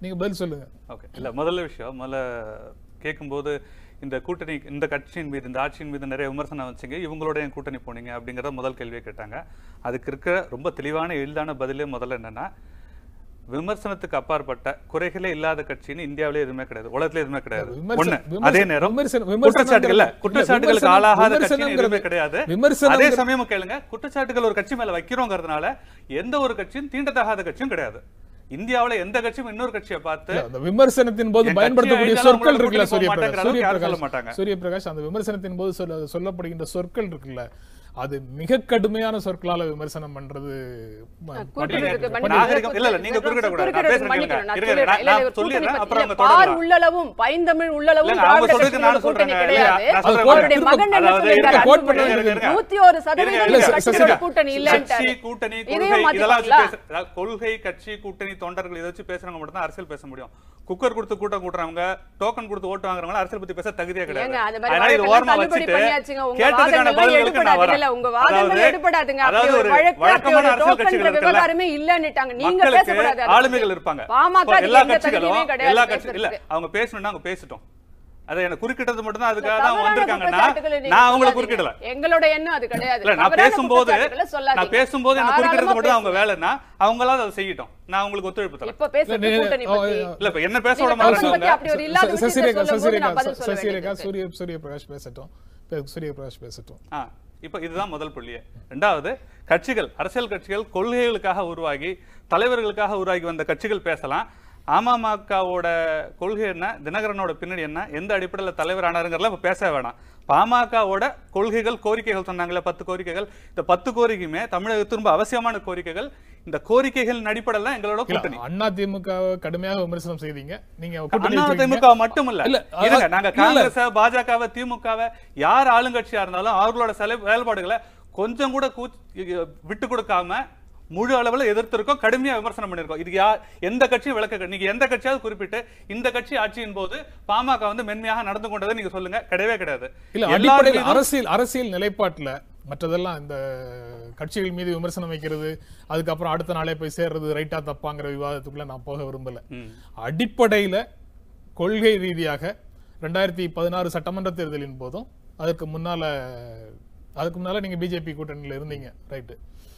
நீங்க பதில் சொல்லுங்க ஓகே இல்ல முதல்ல விஷயம் முதல்ல கேட்கும்போது இந்த கூட்டணி இந்த கட்சியின் மீது இந்த ஆட்சியின் மீது நிறைய விமர்சனம் வச்சீங்க இவங்களோட ஏன் கூட்டணி போனீங்க அப்படிங்கறத முதல் கேள்வியை கேட்டாங்க அதுக்கு இருக்கிற ரொம்ப தெளிவான எளிதான பதிலே முதல்ல என்னன்னா விமர்சனத்துக்கு அப்பாற்பட்ட குறைகளே இல்லாத கட்சின்னு இந்தியாவிலே எதுவுமே கிடையாது உலகத்துல எதுவுமே கிடையாது விமர்சனம், ஒண்ணு விமர்சனம், அதே நேரம் விமர்சனம், குற்றச்சாட்டுகள் இல்ல விமர்சனம்ங்கிறது- குற்றச்சாட்டுகளுக்கு இல்ல, ஆளாகாத விமர்சனம், கட்சின்னு எதுவுமே விமர்சனம்ங்கிறது- கிடையாது விமர்சனம் அதே சமயம் கேளுங்க குற்றச்சாட்டுகள் ஒரு கட்சி மேல வைக்கிறோங்கிறதுனால எந்த ஒரு கட்சியும் தீண்டத்தகாத கட்சியும் கிடையாது இந்தியாவுல எந்த கட்சியும் இன்னொரு கட்சியை பார்த்து இல்ல, அந்த விமர்சனத்தின் போது என் பயன்படுத்தக்கூடிய கட்சி சொற்கள் அழிந்தாலும் இருக்குல்ல அவங்கள சூரிய கூட்டிட்டு போக சூரிய மாட்டாங்கற அளவுக்கு யாரும் சொல்ல மாட்டாங்க. பிரகாஷ் சூரிய பிரகாஷ் அந்த விமர்சனத்தின் போது சொல்ல சொல்லப்படுகின்ற சொற்கள் இருக்குல்ல அது மிக கடுமையான சொற்களால விமர்சனம் பண்றது ம- கூட்டணிக்கு பண்ணி- மன்னிக்கணும். நாகரிகம் இல்ல, இல்ல, நீங்க குறுக்கிட கூடாது. நான் குறுக்கிட பேசுறேன் மன்னிக்கணும். கேளுங்க. நான் இருங்க, சொல்லிடுறேன். நான் இல்ல, இல்ல, சொல்லிடுறேன், கூட்டணி அப்புறம் பத்தி அவங்க பார் தொடரலாம். உள்ளளவும் பைந்தமிழ் உள்ளளவும் இல்ல, அவங்க திராவிட சொல்றதுக்கு கட்சிகளோட நானும் கூட்டணி சொல்றேங்க. கிடையாது இல்ல, நான் சொல்றேன். அவருடைய மகன் என்ன அதாவது சொல்லியிருக்காரு இருங்க, quote அன்புமணி? பண்ணுங்க, இருங்க. நூத்தி ஒரு சதவீதம் இல்ல, இந்த சரி, கட்சியோட சரி. கூட்டணி கட்சி இல்லன்ட்டாரு கூட்டணி இதையும் கொள்கை இதெல்லாம் வச்சு மாத்திக்கலாம் பேச- அதாவது கொள்கை கட்சி கூட்டணி தொண்டர்கள் இதை வச்சு பேசுறவங்க மட்டும் தான் அரசியல் பேச முடியும் குக்கர் கொடுத்து கூட்டம் கூட்டுறவங்க டோக்கன் கொடுத்து ஓட்டு வாங்குறவங்க அரசியல் பத்தி பேச தகுதியே ஏங்க, கிடையாது அது மாதிரி அதனால இது வழக்கெல்லாம் ஓரமா தள்ளுபடி வச்சுட்டு பண்ணியாச்சுங்க. உங்க கேட்டதுக்கான வாதங்கள்லாம் பதில்களுக்கு நான் எடுபடாது. வரேன் இல்ல, உங்க வாதங்கள் அதாவது- எடுபடாதுங்க. அப்படி அதாவது ஒரு ஒரு வழக்கு, அப்படி வழக்கமான ஒரு அரசியல் டோக்கன்ற கட்சிகள் இருக்குல்ல விவகாரமே இல்லன்னுட்டாங்க. நீங்க மக்களுக்கு பேசக்கூடாது அதை ஆளுமைகள் பத்தி. இருப்பாங்க பாமக இப்போ அதுக்கு எல்லா எந்த கட்சிகளும் தகுதியுமே கிடையாது எல்லா கட்சி இல்ல பேசுறதுக்கு. அவங்க பேசணும்னா அவங்க பேசிட்டோம் அதை என்ன குறுக்கிட்டது மட்டும் தான் அதுக்காக தான் தவறான வந்திருக்காங்கன்னா குற்றச்சாட்டுகளை நீங்க நான் அவங்களை சொல்லாதீங்க. குறுக்கிடல எங்களோட எண்ணம் அது கிடையாது இல்ல நான் தவறான பேசும்போது குற்றச்சாட்டுகளை சொல்லாதீங்க. நான் பேசும்போது என்ன தாராளமா குறுக்கிடுறது மட்டும் தான் அவங்க பேசுங்க. வேலைன்னா அவங்களால அதை செய்யட்டும் நான் உங்களுக்கு ஒத்துழைப்பு தரேன் இப்ப பேசுறது இல்ல, கூட்டணி ஓ, பத்தி இல்ல இப்ப என்ன பேச விட நீங்க கூட்டணி மாட்டாங்க பத்தி அப்படி ஒரு இல்லாத விஷயத்தை சசிரேகா சொல்லும்போது சசிரேகா நான் பதில் சொல்ல சசிரேகா வேண்டியது சூரிய சூரிய பிரகாஷ் பேசட்டும் பே- சூரிய பிரகாஷ் பேசட்டும் ஆ, இப்ப இதுதான் முதல் புள்ளியே ரெண்டாவது கட்சிகள் அரசியல் கட்சிகள் கொள்கைகளுக்காக உருவாகி தலைவர்களுக்காக உருவாகி வந்த கட்சிகள் பேசலாம் அமமுகவோட கொள்கை என்ன தினகரனோட பின்னணி என்ன எந்த அடிப்படையில் தலைவர் ஆனாருங்கிறதுல இப்ப பேச வேணாம் பாமகவோட கொள்கைகள் கோரிக்கைகள் சொன்னாங்களே பத்து கோரிக்கைகள் இந்த பத்து கோரிக்கையுமே தமிழகத்துக்கு ரொம்ப அவசியமான கோரிக்கைகள் இந்த கோரிக்கைகளின் அடிப்படையில் தான் எங்களோட கூட்டணி அண்ணா திமுக கடுமையாக விமர்சனம் செய்தீங்க நீங்க கூட்டணி அண்ணா வச்சிருக்கீங்க. திமுக மட்டும் இல்ல இல்ல, இருங்க அதான் நாங்க இல்ல, இல்ல. காங்கிரஸ் பாஜகவை திமுகவை யார் ஆளுங்கட்சியா இருந்தாலும் அவர்களோட செல செயல்பாடுகளை கொஞ்சம் கூட கூச்- விட்டு கொடுக்காம முழு அளவுல எதிர்த்திருக்கோம் கடுமையா விமர்சனம் பண்ணிருக்கோம் இதுக்கு யார் எந்த கட்சியும் விளக்க நீங்க எந்த கட்சியாவது குறிப்பிட்டு இந்த கட்சி ஆட்சியின் போது பாமக வந்து மென்மையாக நடந்து கொண்டதை நீங்க சொல்லுங்க கிடையவே கிடையாது இல்ல எல்லார் அடிப்படையில் மீதும் அரசியல் அரசியல் நிலைப்பாட்டுல மற்றதெல்லாம் இந்த கட்சிகள் மீது விமர்சனம் வைக்கிறது அதுக்கப்புறம் அடுத்த நாளே போய் சேர்றது ரைட்டா தப்பாங்கிற விவாதத்துக்குள்ள நான் போக விரும்பல ம். அடிப்படையில கொள்கை ரீதியாக ரெண்டாயிரத்தி பதினாறு சட்டமன்ற தேர்தலின் போதும் அதுக்கு முன்னால அதுக்கு முன்னால நீங்க பிஜேபி கூட்டணியில இருந்தீங்க ரைட்டு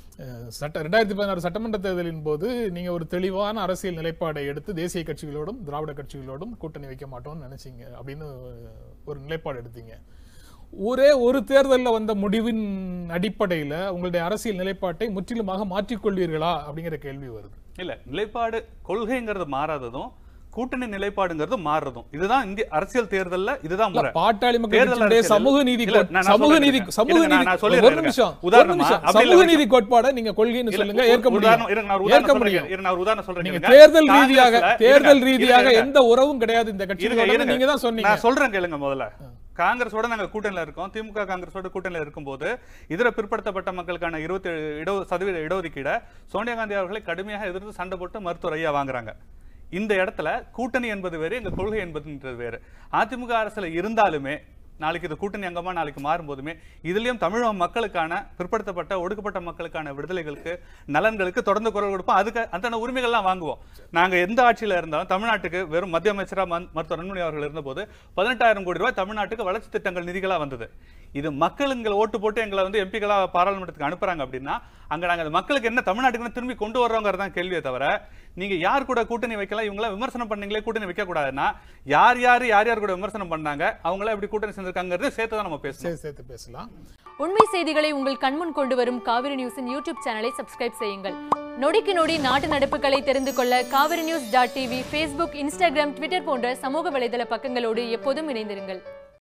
சட்ட ரெண்டாயிரத்தி பதினாறு சட்டமன்ற தேர்தலின் போது நீங்க ஒரு தெளிவான அரசியல் நிலைப்பாடை எடுத்து தேசிய கட்சிகளோடும் திராவிட கட்சிகளோடும் கூட்டணி வைக்க மாட்டோம்னு நினைச்சீங்க அப்படின்னு ஒரு நிலைப்பாடு எடுத்தீங்க ஒரே ஒரு தேர்தலில் வந்த முடிவின் அடிப்படையில உங்களுடைய அரசியல் நிலைப்பாட்டை முற்றிலுமாக மாற்றிக்கொள்வீர்களா அப்படிங்கிற கேள்வி வருது இல்ல நிலைப்பாடு கொள்கைங்கிறது மாறாததும் கூட்டணி நிலைப்பாடுங்கிறது மாறுறதும் இதுதான் இந்திய அரசியல் தேர்தல்ல இதுதான் முறை பாட்டாளி மக்கள் தேர்தல் கட்சியினுடைய அரசியல் சமூக நீதி இல்ல, கோட்- நான் நான் சமூக சொல்றேன் நீதி இருங்க. சமூக இருங்க, நீதி நான் ஒரு சொல்லிடுறேன் நிமிஷம் இருங்க. ஒரு உதாரணமா, நிமிஷம் அப்படி இல்ல, சமூக ஒரு நீதி கோட்பாடை நீங்க கொள்கைன்னு இல்ல, சொல்லுங்க ஒரு- ஏற்க ஒரு உதாரணம், முடியும் இருங்க, நான் ஒரு ஏற்க உதாரணம் முடியும் சொல்றேன். இருங்க, நான் ஒரு உதாரணம் சொல்றேன் நீங்க இருங்க. தேர்தல் ரீதியாக காங்கிரஸ்ல- தேர்தல் இருங்க, ரீதியாக இருங்க. எந்த உறவும் கிடையாது இந்த இருங்க, கட்சிகளோட இருங்க. நீங்க தான் சொன்னீங்க நான் சொல்றேன் கேளுங்க முதல்ல காங்கிரஸோட நாங்க கூட்டணியில இருக்கோம் திமுக காங்கிரஸோட கூட்டணியில இருக்கும்போது இதர பிற்படுத்தப்பட்ட மக்களுக்கான இருபத்தி இட சதவீத இடஒதுக்கீட சோனியா காந்தி அவர்களை கடுமையாக எதிர்த்து சண்டை போட்டு மருத்துவர் ஐயா வாங்குறாங்க இந்த இடத்துல கூட்டணி என்பது வேறு எங்க கொள்கை என்பதுன்றது வேறு அதிமுக அரசுல இருந்தாலுமே நாளைக்கு இது கூட்டணி அங்கமா நாளைக்கு மாறும்போதுமே இதுலயும் தமிழக மக்களுக்கான பிற்படுத்தப்பட்ட ஒடுக்கப்பட்ட மக்களுக்கான விடுதலைகளுக்கு நலன்களுக்கு தொடர்ந்து குரல் கொடுப்போம் அதுக்கு அந்த உரிமைகள்லாம் வாங்குவோம் நாங்க எந்த ஆட்சியில இருந்தாலும் தமிழ்நாட்டுக்கு வெறும் மத்திய அமைச்சரா மன்- மருத்துவர் அன்புமணி அவர்கள் இருந்தபோது பதினெட்டாயிரம் கோடி ரூபாய் தமிழ்நாட்டுக்கு வளர்ச்சி திட்டங்கள் நிதிகளா வந்தது இது மக்கள் எங்களை ஓட்டு போட்டு எங்களை வந்து எம்பிகளா பாராளுமன்றத்துக்கு அனுப்புறாங்க அப்படின்னா அங்க நாங்க அந்த மக்களுக்கு என்ன தமிழ்நாட்டுக்கு திரும்பி கொண்டு வர்றோங்கிறது தான் கேள்வியே தவிர நீங்க யார் கூட கூட்டணி வைக்கலாம் இவங்கள விமர்சனம் பண்ணீங்களே கூட்டணி வைக்க கூடாதுன்னா யார் யார் யார் யார் கூட விமர்சனம் பண்ணாங்க அவங்கள எப்படி கூட்டணி செஞ்சிருக்காங்கிறது சேர்த்து தான் நம்ம பேசணும் சரி சேர்த்து பேசலாம் உண்மை செய்திகளை உங்கள் கண்முன் கொண்டு வரும் காவிரி நியூஸின் யூடியூப் சேனலை சப்ஸ்கிரைப் செய்யுங்கள் நொடிக்கு நொடி நாட்டு நடப்புகளை தெரிந்து கொள்ள Kaveri news dot TV Facebook Instagram Twitter போன்ற சமூக வலைதள பக்கங்களோடு எப்போதும் இணைந்திருங்கள்